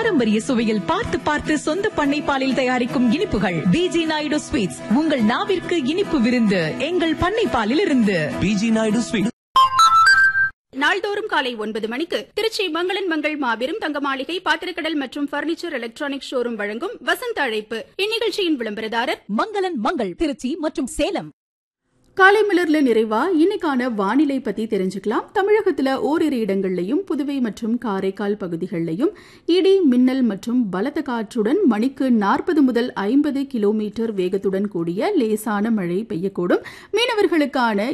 பாரம்பரிய சுவையில் பார்த்து பார்த்து சொந்த பண்ணை பாலில் தயாரிக்கும் இனிப்புகள் பிஜி நாயுடு ஸ்வீட்ஸ் உங்கள் நாவிற்கு இனிப்பு விருந்து எங்கள் பண்ணை பாலில் இருந்து பிஜி நாயுடு ஸ்வீட் நாள்தோறும் காலை ஒன்பது மணிக்கு திருச்சி மங்களன் மங்கள் மாபெரும் தங்க மாளிகை பாத்திரக்கடல் மற்றும் பர்னிச்சர் எலக்ட்ரானிக் ஷோரூம் வழங்கும் வசந்த அழைப்பு இந்நிகழ்ச்சியின் விளம்பரதாரர் மங்களன் மங்கள் திருச்சி மற்றும் சேலம் காலை மலர்ல நிறைவா இன்னைக்கான வானிலை பத்தி தெரிஞ்சுக்கலாம் தமிழகத்துல ஓரிரு இடங்கள்லயும் புதுவை மற்றும் காரைக்கால் பகுதிகளிலையும் இடி மின்னல் மற்றும் பலத்த காற்றுடன் மணிக்கு நாற்பது முதல் ஐம்பது கிலோமீட்டர் வேகத்துடன் கூடிய லேசான மழை பெய்யக்கூடும் மீனவர்களுக்கான